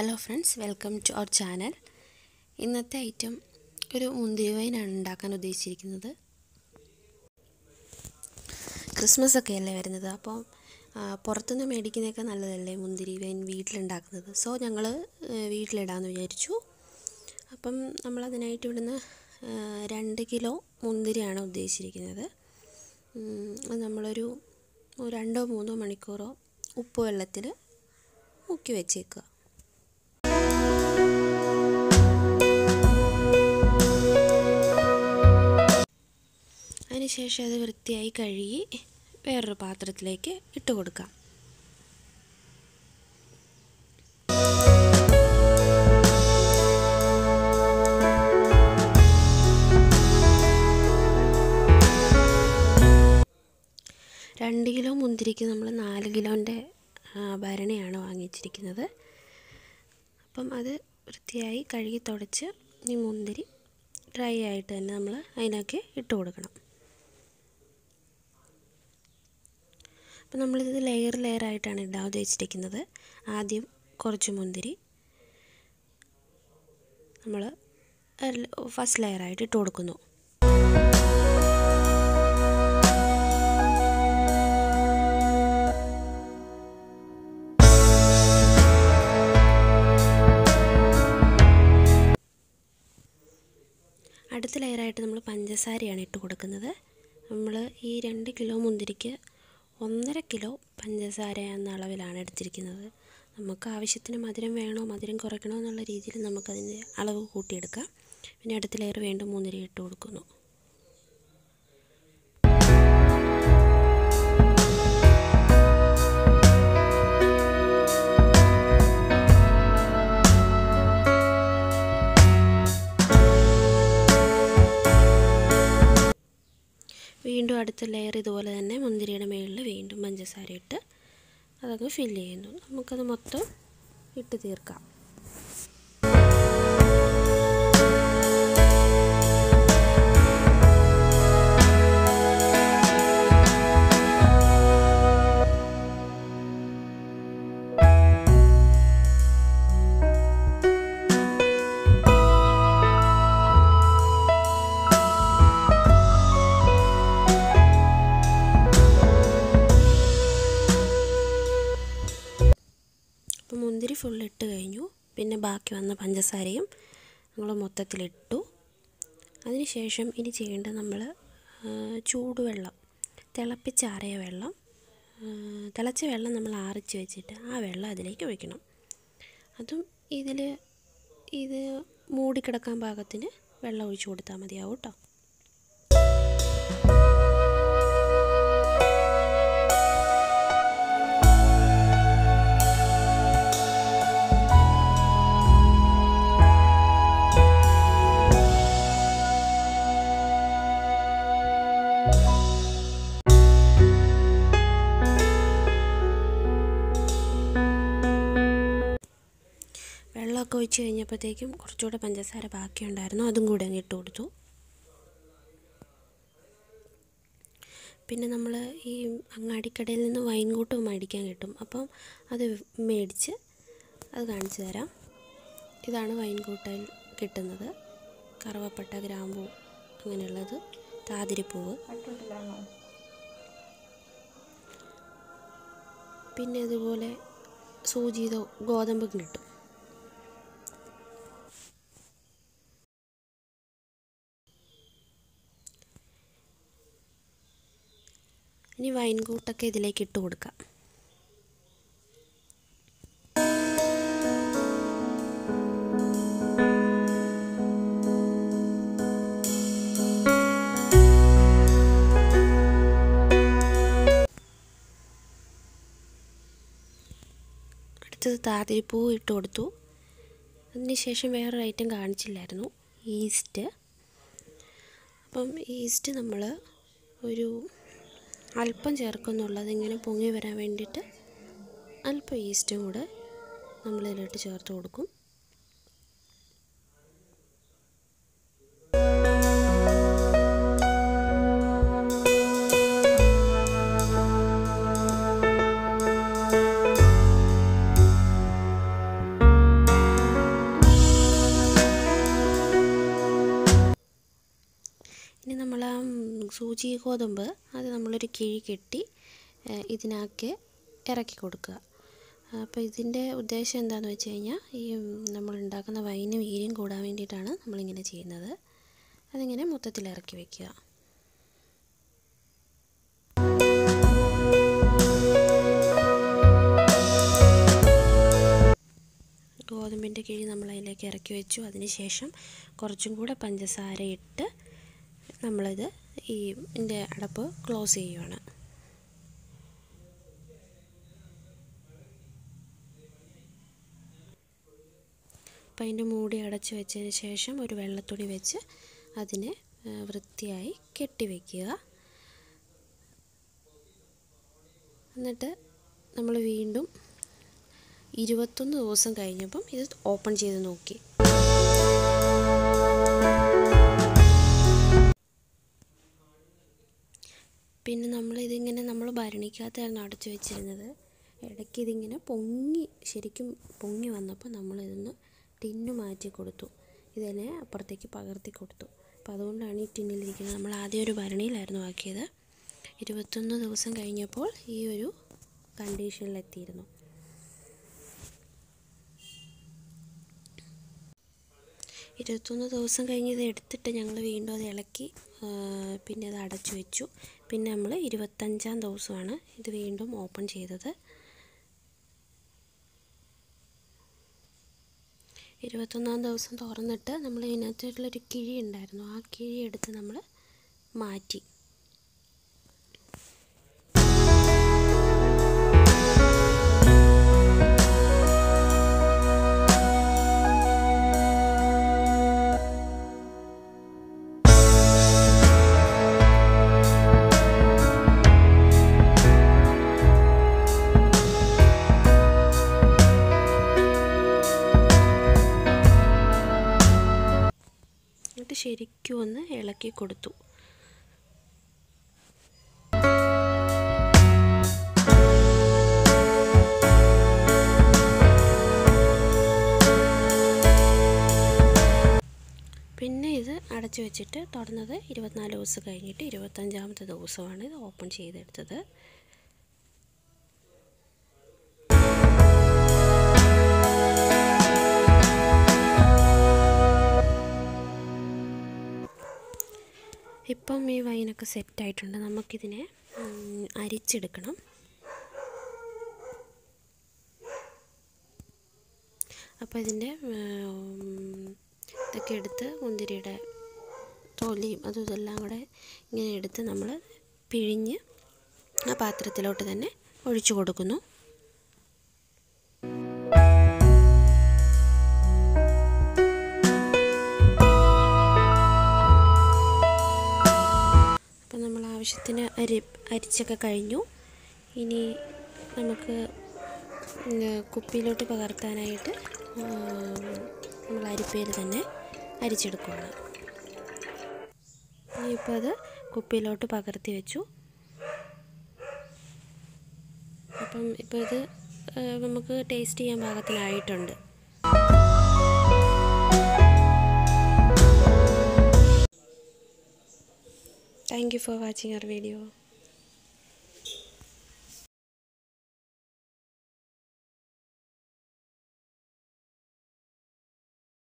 hello friends welcome to our channel ഇന്നത്തെ item ഒരു മുന്തിരി വൈനാണ് ഉണ്ടാക്കാൻ ഉദ്ദേശിച്ചിരിക്കുന്നത് ക്രിസ്മസ് ഒക്കെ അല്ലേ വരുന്നത് അപ്പോൾ പുറത്തുനിന്ന് മേടിക്കുന്നതൊക്കെ നല്ലതല്ലേ മുന്തിരി വൈൻ വീട്ടിലുണ്ടാക്കുന്നത് സോ ഞങ്ങൾ വീട്ടിലിടാമെന്ന് വിചാരിച്ചു അപ്പം നമ്മളതിനായിട്ട് ഇവിടുന്ന് രണ്ട് കിലോ മുന്തിരിയാണ് ഉദ്ദേശിച്ചിരിക്കുന്നത് അത് നമ്മളൊരു രണ്ടോ മൂന്നോ മണിക്കൂറോ ഉപ്പ് വെള്ളത്തിൽ മുക്കി വെച്ചേക്കുക അതിനുശേഷം അത് വൃത്തിയായി കഴുകി വേറൊരു പാത്രത്തിലേക്ക് ഇട്ട് കൊടുക്കാം രണ്ട് കിലോ മുന്തിരിക്ക് നമ്മൾ നാല് കിലോൻ്റെ ഭരണിയാണ് വാങ്ങിച്ചിരിക്കുന്നത് അപ്പം അത് വൃത്തിയായി കഴുകി തുടച്ച് ഈ മുന്തിരി ഡ്രൈ ആയിട്ട് തന്നെ നമ്മൾ അതിനൊക്കെ ഇട്ട് കൊടുക്കണം അപ്പോൾ നമ്മളിത് ലെയർ ലെയർ ആയിട്ടാണ് ഇടാൻ ഉദ്ദേശിച്ചിരിക്കുന്നത് ആദ്യം കുറച്ച് മുന്തിരി നമ്മൾ ഫസ്റ്റ് ലെയറായിട്ട് ഇട്ട് കൊടുക്കുന്നു അടുത്ത ലെയറായിട്ട് നമ്മൾ പഞ്ചസാരയാണ് ഇട്ട് കൊടുക്കുന്നത് നമ്മൾ ഈ രണ്ട് കിലോ മുന്തിരിക്ക് ഒന്നര കിലോ പഞ്ചസാര എന്ന അളവിലാണ് എടുത്തിരിക്കുന്നത് നമുക്ക് ആവശ്യത്തിന് മധുരം വേണോ മധുരം കുറയ്ക്കണോ എന്നുള്ള രീതിയിൽ നമുക്കതിൻ്റെ അളവ് കൂട്ടിയെടുക്കാം പിന്നെ അടുത്ത ലെയർ വീണ്ടും മുന്തിരി ഇട്ട് കൊടുക്കുന്നു വീണ്ടും അടുത്ത ലെയർ ഇതുപോലെ തന്നെ മുന്തിരിയുടെ മുകളിൽ വീണ്ടും പഞ്ചസാര ഇട്ട് അതങ്ങ് ഫില്ല് ചെയ്യുന്നു നമുക്കത് മൊത്തം ഇട്ട് തീർക്കാം അപ്പോൾ മുന്തിരി ഫുൾ ഇട്ട് കഴിഞ്ഞു പിന്നെ ബാക്കി വന്ന പഞ്ചസാരയും നമ്മൾ മൊത്തത്തിലിട്ടു അതിനുശേഷം ഇനി ചെയ്യേണ്ടത് നമ്മൾ ചൂടുവെള്ളം തിളപ്പിച്ചാറിയ വെള്ളം തിളച്ച വെള്ളം നമ്മൾ ആറിച്ച് വെച്ചിട്ട് ആ വെള്ളം അതിലേക്ക് ഒഴിക്കണം അതും ഇതിൽ ഇത് മൂടിക്കിടക്കാൻ പാകത്തിന് വെള്ളം ഒഴിച്ചു കൊടുത്താൽ മതിയാവും കേട്ടോ വെള്ളമൊക്കെ ഒഴിച്ച് കഴിഞ്ഞപ്പോഴത്തേക്കും കുറച്ചുകൂടെ പഞ്ചസാര ബാക്കിയുണ്ടായിരുന്നു അതും കൂടെ അങ്ങ് ഇട്ട് കൊടുത്തു പിന്നെ നമ്മൾ ഈ അങ്ങാടിക്കടയിൽ നിന്ന് വൈൻ കൂട്ട് മേടിക്കാൻ കിട്ടും അപ്പം അത് മേടിച്ച് അത് കാണിച്ചു തരാം ഇതാണ് വൈൻ കൂട്ടയിൽ കിട്ടുന്നത് കറുവപ്പട്ട ഗ്രാമ്പൂ അങ്ങനെയുള്ളത് താതിരിപ്പൂവ് പിന്നെ ഇതുപോലെ സൂചിതോ ഗോതമ്പും കിട്ടും ഇനി വൈൻ കൂട്ടൊക്കെ ഇതിലേക്ക് ഇട്ട് കൊടുക്കാം അടുത്തത് താതിരിപ്പൂ ഇട്ട് കൊടുത്തു അതിനുശേഷം വേറൊരു ഐറ്റം കാണിച്ചില്ലായിരുന്നു ഈസ്റ്റ് അപ്പം ഈസ്റ്റ് നമ്മൾ ഒരു അല്പം ചേർക്കുന്നുള്ളത് ഇങ്ങനെ പൊങ്ങി വരാൻ വേണ്ടിയിട്ട് അല്പം ഈസ്റ്റും കൂടെ നമ്മളിതിലോട്ട് ചേർത്ത് കൊടുക്കും ഇനി നമ്മൾ ആ സൂചി ഗോതമ്പ് അത് നമ്മളൊരു കിഴി കെട്ടി ഇതിനാക്കി ഇറക്കി കൊടുക്കുക അപ്പോൾ ഇതിൻ്റെ ഉദ്ദേശം എന്താണെന്ന് വെച്ച് കഴിഞ്ഞാൽ ഈ നമ്മൾ ഉണ്ടാക്കുന്ന വൈന് വീര്യം കൂടാൻ വേണ്ടിയിട്ടാണ് നമ്മളിങ്ങനെ ചെയ്യുന്നത് അതിങ്ങനെ മൊത്തത്തിൽ ഇറക്കി വയ്ക്കുക ഗോതമ്പിൻ്റെ കിഴി നമ്മൾ അതിലേക്ക് ഇറക്കി വെച്ചു അതിന് ശേഷം കുറച്ചും കൂടെ പഞ്ചസാര ഇട്ട് നമ്മളിത് ഈ ഇതിൻ്റെ അടപ്പ് ക്ലോസ് ചെയ്യുവാണ് അപ്പോൾ അതിൻ്റെ മൂടി അടച്ച് വെച്ചതിന് ശേഷം ഒരു വെള്ളത്തുണി വെച്ച് അതിനെ വൃത്തിയായി കെട്ടി വയ്ക്കുക എന്നിട്ട് നമ്മൾ വീണ്ടും ഇരുപത്തൊന്ന് ദിവസം കഴിഞ്ഞപ്പം ഇത് ഓപ്പൺ ചെയ്ത് നോക്കി പിന്നെ നമ്മൾ ഇതിങ്ങനെ നമ്മൾ ഭരണിക്കകത്തായിരുന്നു അടച്ചു വെച്ചിരുന്നത് ഇടയ്ക്ക് ഇതിങ്ങനെ പൊങ്ങി ശരിക്കും പൊങ്ങി വന്നപ്പോൾ നമ്മളിതൊന്ന് ടിന്ന് മാറ്റി കൊടുത്തു ഇതിനെ അപ്പുറത്തേക്ക് പകർത്തി കൊടുത്തു അപ്പോൾ അതുകൊണ്ടാണ് ഈ ടിന്നിലിരിക്കുന്നത് നമ്മൾ ആദ്യം ഒരു ഭരണിയിലായിരുന്നു ആക്കിയത് ഇരുപത്തൊന്ന് ദിവസം കഴിഞ്ഞപ്പോൾ ഈ ഒരു കണ്ടീഷനിലെത്തിയിരുന്നു ഇരുപത്തൊന്ന് ദിവസം കഴിഞ്ഞ് ഇത് എടുത്തിട്ട് ഞങ്ങൾ വീണ്ടും അത് ഇളക്കി പിന്നെ അത് അടച്ചു വെച്ചു പിന്നെ നമ്മൾ ഇരുപത്തഞ്ചാം ദിവസമാണ് ഇത് വീണ്ടും ഓപ്പൺ ചെയ്തത് ഇരുപത്തൊന്നാം ദിവസം തുറന്നിട്ട് നമ്മൾ ഇതിനകത്തുള്ളൊരു കിഴി ഉണ്ടായിരുന്നു ആ കിഴി എടുത്ത് നമ്മൾ മാറ്റി എന്നിട്ട് ശരിക്കും ഒന്ന് ഇളക്കി കൊടുത്തു പിന്നെ ഇത് അടച്ചു വെച്ചിട്ട് തുറന്നത് ഇരുപത്തിനാല് ദിവസം കഴിഞ്ഞിട്ട് ഇരുപത്തഞ്ചാമത്തെ ദിവസമാണ് ഇത് ഓപ്പൺ ചെയ്തെടുത്തത് ഇപ്പം ഈ വൈനൊക്കെ സെറ്റായിട്ടുണ്ട് നമുക്കിതിനെ അരിച്ചെടുക്കണം അപ്പോൾ ഇതിൻ്റെ ഇതൊക്കെ എടുത്ത് മുന്തിരിയുടെ തൊലിയും അതും ഇതെല്ലാം കൂടെ ഇങ്ങനെ എടുത്ത് നമ്മൾ പിഴിഞ്ഞ് ആ പാത്രത്തിലോട്ട് തന്നെ ഒഴിച്ചു കൊടുക്കുന്നു അപ്പം നമ്മൾ ആവശ്യത്തിന് അരി അരിച്ചൊക്കെ കഴിഞ്ഞു ഇനി നമുക്ക് കുപ്പിയിലോട്ട് പകർത്താനായിട്ട് നമ്മൾ അരിപ്പയിൽ തന്നെ അരിച്ചെടുക്കുകയാണ് ഇനിയിപ്പോൾ അത് കുപ്പിയിലോട്ട് പകർത്തി വെച്ചു അപ്പം ഇപ്പോൾ ഇത് നമുക്ക് ടേസ്റ്റ് ചെയ്യാൻ പാകത്തിനായിട്ടുണ്ട് thank you for watching our video